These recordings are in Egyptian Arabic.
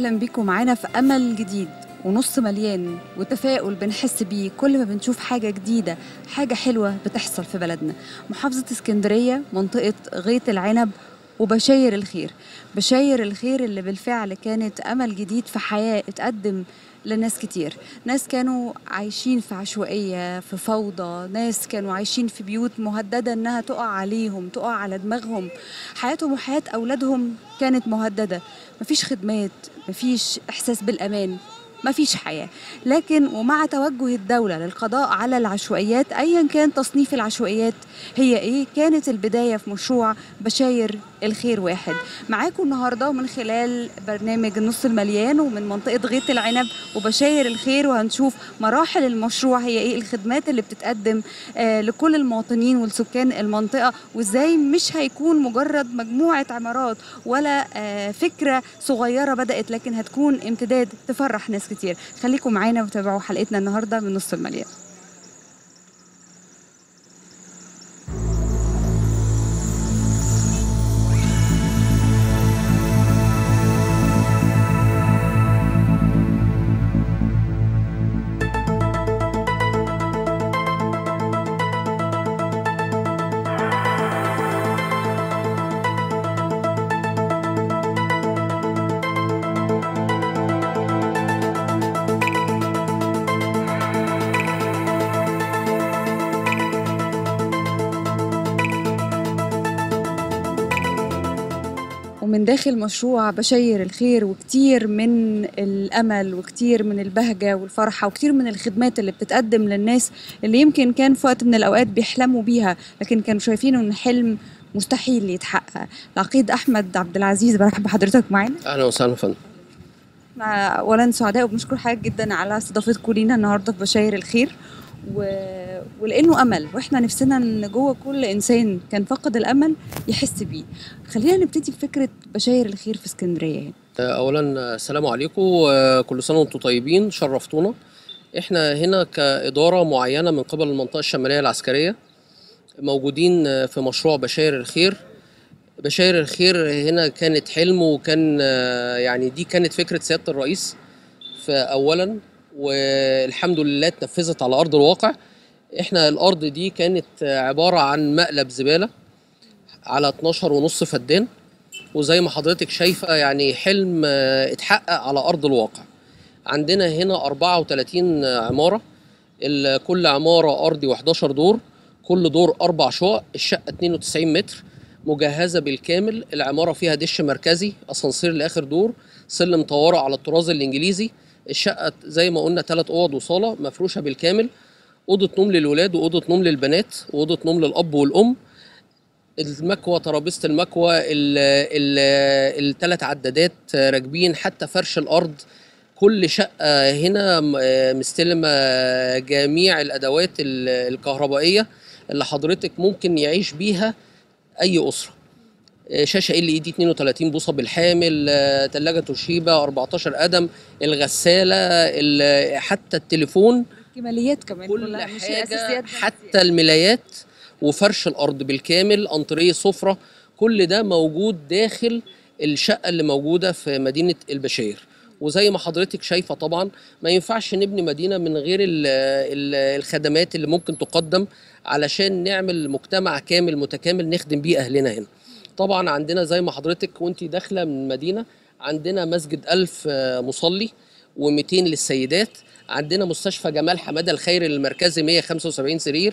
اهلا بيكم معانا في امل جديد ونص مليان وتفاؤل بنحس بيه كل ما بنشوف حاجه جديده حاجه حلوه بتحصل في بلدنا محافظه اسكندريه منطقه غيط العنب وبشاير الخير بشاير الخير اللي بالفعل كانت امل جديد في حياه اتقدم لناس كتير ناس كانوا عايشين في عشوائية في فوضى ناس كانوا عايشين في بيوت مهددة انها تقع عليهم تقع على دماغهم حياتهم وحياة اولادهم كانت مهددة مفيش خدمات مفيش احساس بالامان مفيش حياة لكن ومع توجه الدولة للقضاء على العشوائيات أيا كان تصنيف العشوائيات هي إيه كانت البداية في مشروع بشاير الخير واحد معاكم النهاردة ومن خلال برنامج النص المليان ومن منطقة غيط العنب وبشاير الخير وهنشوف مراحل المشروع هي إيه الخدمات اللي بتتقدم آه لكل المواطنين والسكان المنطقة وإزاي مش هيكون مجرد مجموعة عمارات ولا آه فكرة صغيرة بدأت لكن هتكون امتداد تفرح ناس كتير خليكم معانا وتابعوا حلقتنا النهاردة من نص المليان ومن داخل مشروع بشير الخير وكتير من الأمل وكتير من البهجة والفرحة وكتير من الخدمات اللي بتتقدم للناس اللي يمكن كان في وقت من الأوقات بيحلموا بيها لكن كانوا شايفينه إن حلم مستحيل يتحقق العقيد أحمد عبد العزيز برحب بحضرتك معانا اهلا وسهلا يا فندم احنا اولا سعداء وبنشكر حضرتك جدا على استضافتكم لينا النهارده في بشاير الخير و... ولانه امل واحنا نفسنا ان جوه كل انسان كان فقد الامل يحس بيه خلينا نبتدي بفكره بشاير الخير في اسكندريه يعني. اولا السلام عليكم كل سنه وانتم طيبين شرفتونا احنا هنا كاداره معينه من قبل المنطقه الشماليه العسكريه موجودين في مشروع بشاير الخير بشاير الخير هنا كانت حلم وكان يعني دي كانت فكره سياده الرئيس فاولا والحمد لله اتنفذت على ارض الواقع احنا الارض دي كانت عباره عن مقلب زباله على 12 ونص فدان وزي ما حضرتك شايفه يعني حلم اتحقق على ارض الواقع عندنا هنا 34 عماره كل عماره ارضي و11 دور كل دور اربع شقق الشقه 92 متر مجهزه بالكامل العماره فيها دش مركزي اسانسير لاخر دور سلم طوارئ على الطراز الانجليزي الشقه زي ما قلنا ثلاث اوض وصاله مفروشه بالكامل اوضه نوم للولاد واوضه نوم للبنات واوضه نوم للاب والام المكوى ترابيزه المكوى الثلاث عدادات راكبين حتى فرش الارض كل شقه هنا مستلمه جميع الادوات الكهربائيه اللي حضرتك ممكن يعيش بيها اي اسره شاشه ال اي دي 32 بوصه بالحامل ثلاجه توشيبا 14 قدم الغساله حتى التليفون كماليات كمان كل كلها مش حاجه أساسيات حتى الملايات وفرش الارض بالكامل انتريه سفره كل ده موجود داخل الشقه اللي موجوده في مدينه البشاير وزي ما حضرتك شايفه طبعا ما ينفعش نبني مدينه من غير ال ال الخدمات اللي ممكن تقدم علشان نعمل مجتمع كامل متكامل نخدم بيه اهلنا هنا طبعا عندنا زي ما حضرتك وانت داخله من المدينه عندنا مسجد ألف مصلي و200 للسيدات عندنا مستشفى جمال حماده الخيري المركزي 175 سرير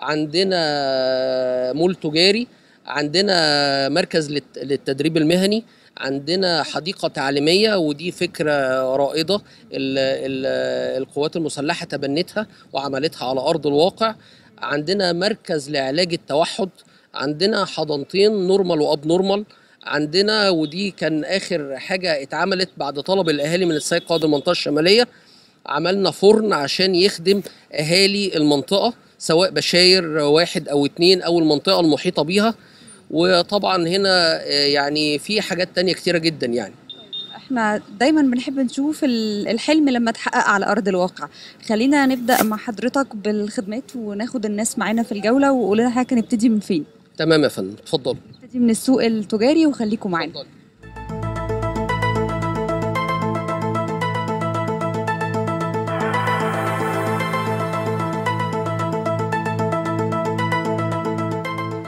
عندنا مول تجاري عندنا مركز للتدريب المهني عندنا حديقة تعليمية ودي فكرة رائدة ال ال القوات المسلحة تبنتها وعملتها على أرض الواقع عندنا مركز لعلاج التوحد عندنا حضانتين نورمال واب نورمال عندنا ودي كان اخر حاجه اتعملت بعد طلب الاهالي من السيد قائد المنطقه الشماليه عملنا فرن عشان يخدم اهالي المنطقه سواء بشاير واحد او اتنين او المنطقه المحيطه بيها وطبعا هنا يعني في حاجات تانية كتيره جدا يعني احنا دايما بنحب نشوف الحلم لما تحقق على ارض الواقع خلينا نبدا مع حضرتك بالخدمات وناخد الناس معانا في الجوله وقول لنا حضرتك نبتدي من فين تمام يا فندم اتفضلوا نبتدي من السوق التجاري وخليكم معانا اتفضلي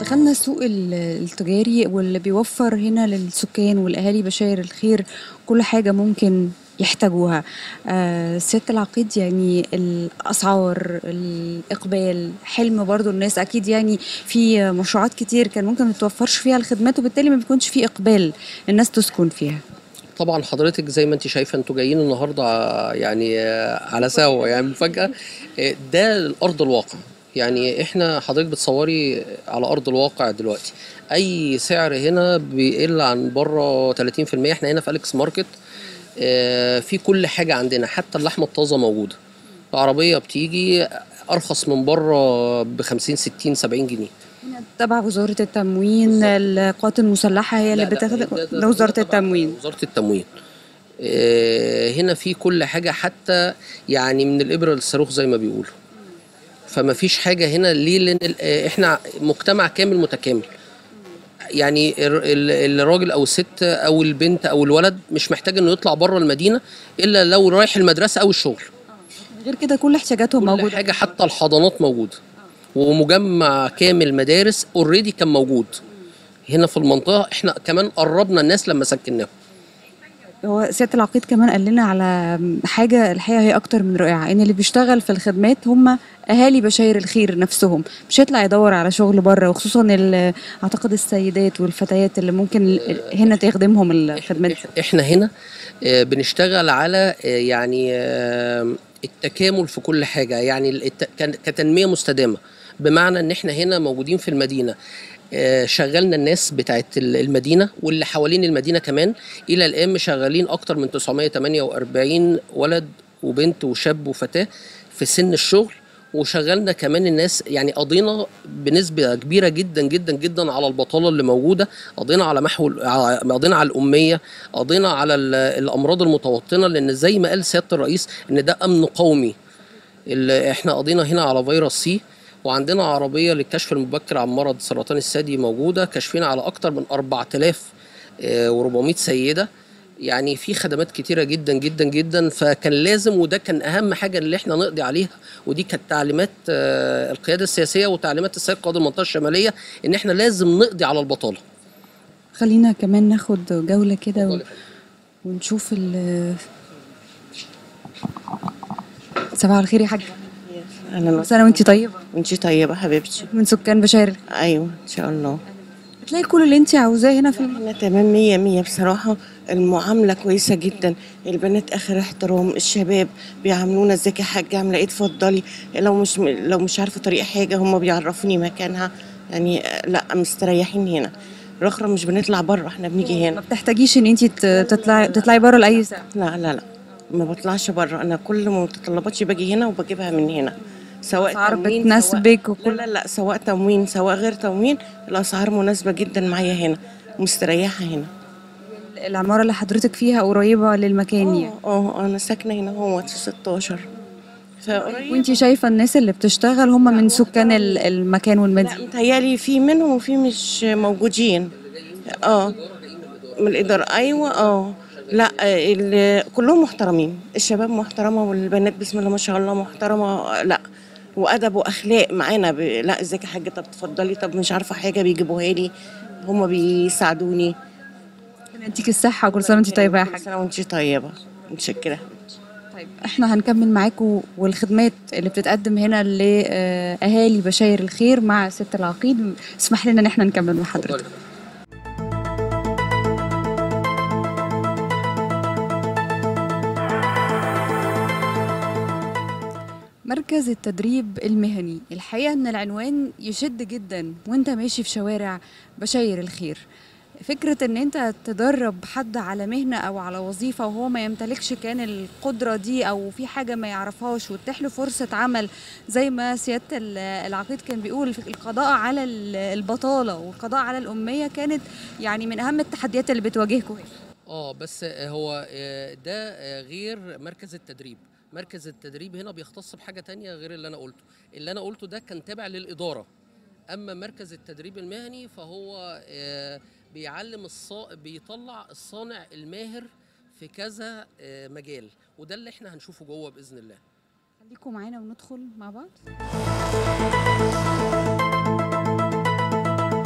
دخلنا السوق ال- التجاري واللي بيوفر هنا للسكان والاهالي بشاير الخير كل حاجه ممكن يحتاجوها آه سياده العقيد يعني الاسعار الاقبال حلم برضو الناس اكيد يعني في مشروعات كتير كان ممكن ما تتوفرش فيها الخدمات وبالتالي ما بيكونش في اقبال الناس تسكن فيها طبعا حضرتك زي ما انت شايفه انتوا جايين النهارده ع- يعني آه، على سوا يعني مفاجاه آه، ده الارض الواقع يعني احنا حضرتك بتصوري على ارض الواقع دلوقتي اي سعر هنا بيقل عن بره 30% احنا هنا في اليكس ماركت آه، في كل حاجه عندنا حتى اللحمه الطازه موجوده العربيه بتيجي ارخص من بره ب 50 60 70 جنيه هنا تبع وزاره التموين القوات المسلحه هي اللي لا، لا، بتاخد ده- ده- ده وزاره ده تبع التموين وزاره التموين آه، هنا في كل حاجه حتى يعني من الابره للصاروخ زي ما بيقولوا فما فيش حاجه هنا ليه لان ال- آه، احنا مجتمع كامل متكامل يعني ال- ال- الراجل او الست او البنت او الولد مش محتاج انه يطلع بره المدينه الا لو رايح المدرسه او الشغل غير كده كل احتياجاتهم كل موجوده حاجه حتى الحضانات موجوده ومجمع كامل مدارس اوريدي كان موجود هنا في المنطقه احنا كمان قربنا الناس لما سكناهم هو سياده العقيد كمان قال لنا على حاجه الحقيقه هي اكتر من رائعه ان اللي بيشتغل في الخدمات هم اهالي بشاير الخير نفسهم مش هيطلع يدور على شغل بره وخصوصا ال- اعتقد السيدات والفتيات اللي ممكن ال- هنا تخدمهم الخدمات إح- احنا هنا آه، بنشتغل على آه، يعني آه، التكامل في كل حاجه يعني الت- كان- كتنميه مستدامه بمعنى ان احنا هنا موجودين في المدينه آه، شغلنا الناس بتاعت ال- المدينه واللي حوالين المدينه كمان الى الان مشغلين اكتر من 948 ولد وبنت وشاب وفتاه في سن الشغل وشغلنا كمان الناس يعني قضينا بنسبه كبيره جدا جدا جدا على البطاله اللي موجوده قضينا على محو ع- قضينا على الاميه قضينا على ال- الامراض المتوطنه لان زي ما قال سياده الرئيس ان ده امن قومي اللي احنا قضينا هنا على فيروس سي وعندنا عربيه للكشف المبكر عن مرض سرطان الثدي موجوده كاشفين على اكتر من 4400 سيده يعني في خدمات كتيره جدا جدا جدا فكان لازم وده كان اهم حاجه اللي احنا نقضي عليها ودي كانت تعليمات آه، القياده السياسيه وتعليمات السيد قائد المنطقه الشماليه ان احنا لازم نقضي على البطاله خلينا كمان ناخد جوله كده و... ونشوف ال صباح الخير يا حاجه اهلا كل سنه وانت طيبه وانتي طيبه حبيبتي من سكان بشاير الخير. ايوه ان شاء الله بتلاقي كل اللي انت عاوزاه هنا في الم... احنا تمام مية مية بصراحة المعاملة كويسة جدا البنات اخر احترام الشباب بيعاملونا ازيك يا حاجة عاملة ايه اتفضلي لو مش لو مش عارفة طريق حاجة هم بيعرفوني مكانها يعني لا مستريحين هنا رخرة مش بنطلع بره احنا بنيجي ما هنا بتحتاجيش ان انت تطلعي تطلعي بره لاي ساعه لا لا لا ما بطلعش بره انا كل متطلباتي باجي هنا وبجيبها من هنا سواء أسعار تموين بتناسبك سواء وكل- لا لا لا سواء تموين سواء غير تموين الاسعار مناسبه جدا معايا هنا مستريحه هنا العماره اللي حضرتك فيها قريبه للمكان يعني اه اه انا ساكنه هنا هو في 16 فقريب وانت شايفه الناس اللي بتشتغل هم من سكان ال- المكان لا والمدينه متهيألي في منهم وفي مش موجودين اه من الإدارة أيوة اه لا ال- كلهم محترمين الشباب محترمة والبنات بسم الله ما شاء الله محترمة لا وأدب وأخلاق معانا ب... لا ازيك يا حاجة طب تفضلي طب مش عارفة حاجة بيجيبوها لي هما بيساعدوني ربنا يديك الصحه وكل سنه وانت طيبه يا كل حاجه سنة وانتي طيبة متشكرة طيب احنا هنكمل معاكم والخدمات اللي بتتقدم هنا لاهالي بشاير الخير مع ست العقيد اسمح لنا ان احنا نكمل مع حضرتك مركز التدريب المهني الحقيقة ان العنوان يشد جدا وانت ماشي في شوارع بشاير الخير فكرة ان انت تدرب حد على مهنة او على وظيفة وهو ما يمتلكش كان القدرة دي او في حاجة ما يعرفهاش وتتيح له فرصة عمل زي ما سيادة ال- العقيد كان بيقول في القضاء على ال- البطالة والقضاء على الأمية كانت يعني من أهم التحديات اللي بتواجهكم هنا اه بس هو آه، ده آه، غير مركز التدريب مركز التدريب هنا بيختص بحاجه تانية غير اللي انا قلته اللي انا قلته ده كان تابع للاداره اما مركز التدريب المهني فهو آه، بيعلم الصا... بيطلع الصانع الماهر في كذا آه، مجال وده اللي احنا هنشوفه جوه باذن الله خليكم معانا وندخل مع بعض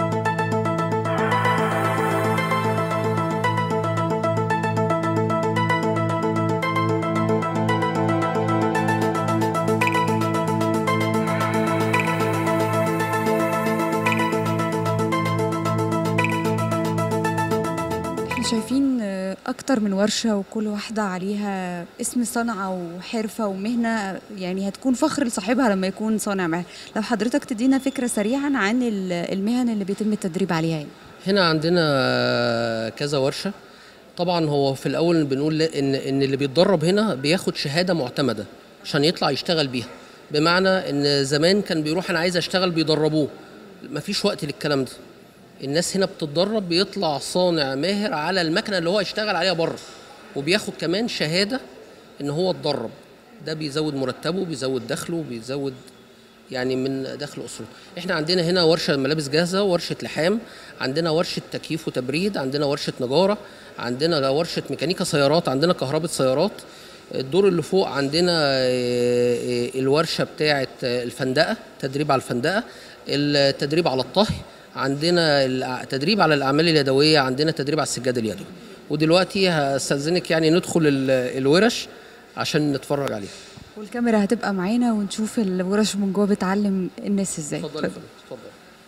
شايفين آه، أكتر من ورشة وكل واحدة عليها اسم صنعة وحرفة ومهنة يعني هتكون فخر لصاحبها لما يكون صانع مهنة لو حضرتك تدينا فكرة سريعا عن ال- المهن اللي بيتم التدريب عليها يعني. هنا عندنا كذا ورشة طبعا هو في الأول بنقول لا- إن إن اللي بيتدرب هنا بياخد شهادة معتمدة عشان يطلع يشتغل بيها بمعنى إن زمان كان بيروح أنا عايز أشتغل بيدربوه مفيش وقت للكلام ده الناس هنا بتتدرب بيطلع صانع ماهر على المكنة اللي هو يشتغل عليها بره وبياخد كمان شهادة إن هو اتدرب ده بيزود مرتبه بيزود دخله بيزود يعني من دخل اسرته احنا عندنا هنا ورشه ملابس جاهزه ورشه لحام عندنا ورشه تكييف وتبريد عندنا ورشه نجاره عندنا ورشه ميكانيكا سيارات عندنا كهرباء سيارات الدور اللي فوق عندنا آه، آه، الورشه بتاعه آه، الفندقه تدريب على الفندقه التدريب على الطهي عندنا التدريب على الاعمال اليدويه عندنا تدريب على السجاد اليدوي ودلوقتي هستاذنك يعني ندخل ال- الورش عشان نتفرج عليها والكاميرا هتبقى معانا ونشوف الورش من جوه بتعلم الناس ازاي اتفضل يا فندم اتفضل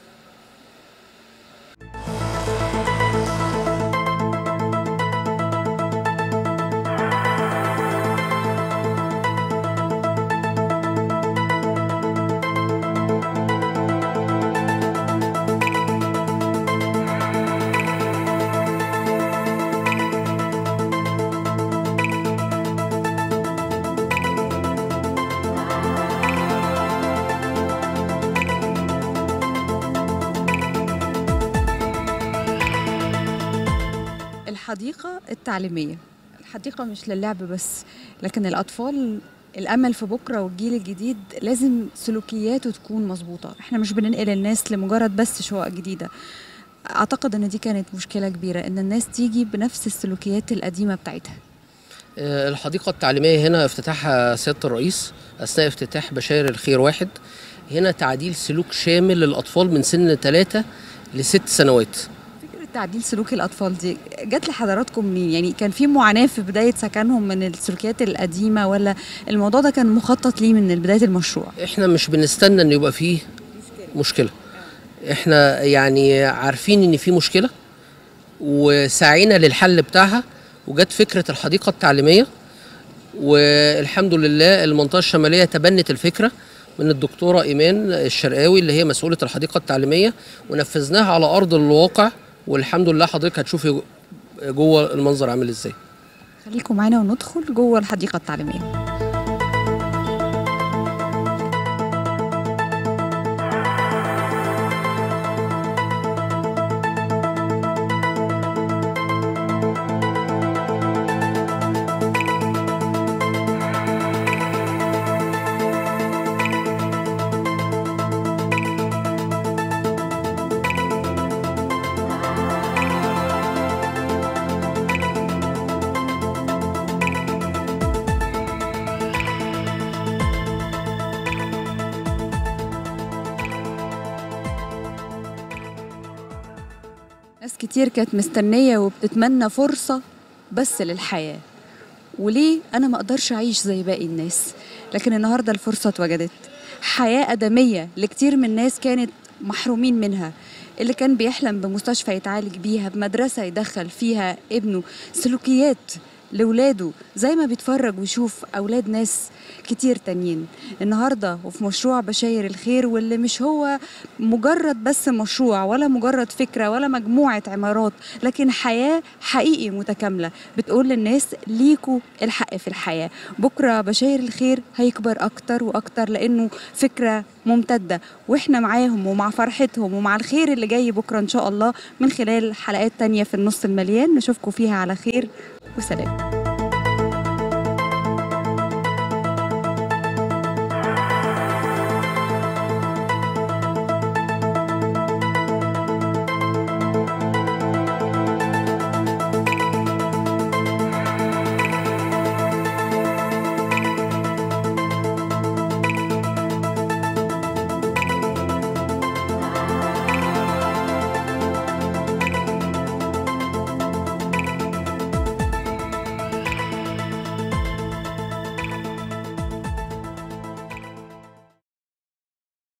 الحديقة التعليمية الحديقة مش للعب بس لكن الأطفال الأمل في بكرة والجيل الجديد لازم سلوكياته تكون مظبوطة احنا مش بننقل الناس لمجرد بس شقق جديدة أعتقد إن دي كانت مشكلة كبيرة إن الناس تيجي بنفس السلوكيات القديمة بتاعتها آه، الحديقة التعليمية هنا افتتاحها سيادة الرئيس أثناء افتتاح بشاير الخير واحد هنا تعديل سلوك شامل للأطفال من سن ثلاثة لست سنوات فكرة تعديل سلوك الأطفال دي جت لحضراتكم منين؟ يعني كان في معاناة في بداية سكنهم من السلوكيات القديمة ولا الموضوع ده كان مخطط ليه من بداية المشروع؟ احنا مش بنستنى ان يبقى فيه مشكلة احنا يعني عارفين ان في مشكلة وسعينا للحل بتاعها وجت فكرة الحديقة التعليمية والحمد لله المنطقة الشمالية تبنت الفكرة من الدكتورة إيمان الشرقاوي اللي هي مسؤولة الحديقة التعليمية ونفذناها على أرض الواقع والحمد لله حضرتك هتشوفي جوه المنظر عامل ازاي خليكم معانا وندخل جوه الحديقة التعليمية ناس كتير كانت مستنية وبتتمنى فرصة بس للحياة وليه أنا ما أقدرش أعيش زي باقي الناس لكن النهاردة الفرصة اتوجدت حياة أدمية لكتير من الناس كانت محرومين منها اللي كان بيحلم بمستشفى يتعالج بيها بمدرسة يدخل فيها ابنه سلوكيات لولاده زي ما بيتفرج ويشوف أولاد ناس كتير تانيين النهاردة وفي مشروع بشاير الخير واللي مش هو مجرد بس مشروع ولا مجرد فكرة ولا مجموعة عمارات لكن حياة حقيقي متكاملة بتقول للناس ليكوا الحق في الحياة بكرة بشاير الخير هيكبر أكتر وأكتر لأنه فكرة ممتدة وإحنا معاهم ومع فرحتهم ومع الخير اللي جاي بكرة إن شاء الله من خلال حلقات تانية في النص المليان نشوفكم فيها على خير وسلام